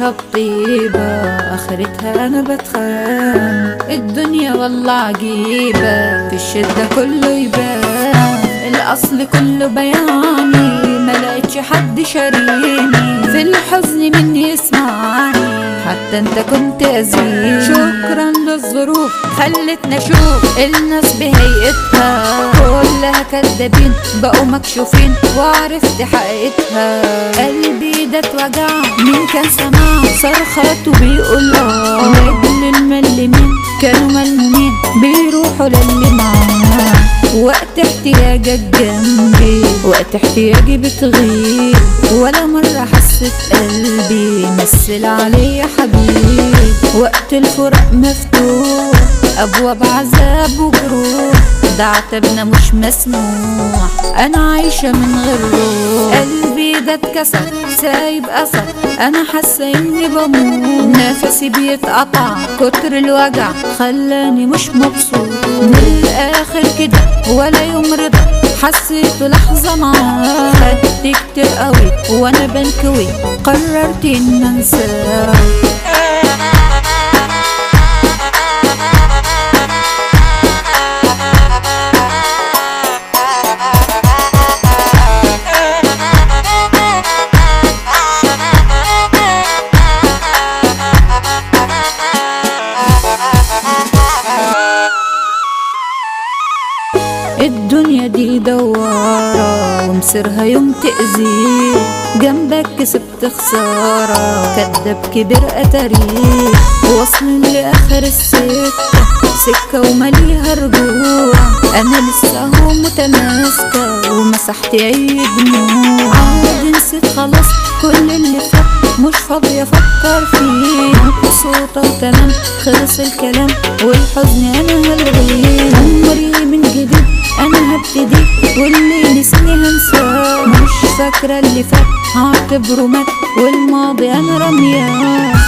اولها بطيبة اخرتها انا بتخان الدنيا والله عجيبة في الشدة كله يبان الاصل كله بياني ملقتش حد شاريني في الحزن من يسمعني حتى انت كنت ازين شكرا للظروف خلتنا اشوف الناس بهيئتها كلها كدابين بقوا مكشوفين وعرفت حقيقتها قلبي ده اتوجع مين كان سمع صرخاته بيقول اه لاجل الملمين كانوا ملمومين بيروحوا للي معاه وقت احتياجك جنبي وقت احتياجي بتغيب ولا مرة حسيت قلبي مثل عليا حبيب وقت الفراق مفتوح أبواب عذاب وجروح ده عتبنا مش مسموح أنا عايشة من غير روح قلبي ده اتكسر سايب أثر أنا حاسة إني بموت نفسي بيتقطع كتر الوجع خلاني مش مبسوط من الآخر كده ولا يوم رضا حسيت لحظة معاه خدت كتير قوي وانا بنكوي قررت ان انساه الدنيا دي دوارة ومصيرها يوم تأذيك جنبك كسبت خسارة كداب كبر أتاريخ واصل لآخر السكة سكة ومليها رجوع أنا لسه هو متماسكة ومسحت أي دموع عادي نسيت خلاص كل اللي فات مش فاضية أفكر فيه مبسوطة وتمام خلص الكلام والحزن أنا هلغيه عمري من جديد انا هبتدي واللي نسيني هنساه مش فاكرة اللي فات هعتبره مات والماضي انا رمياه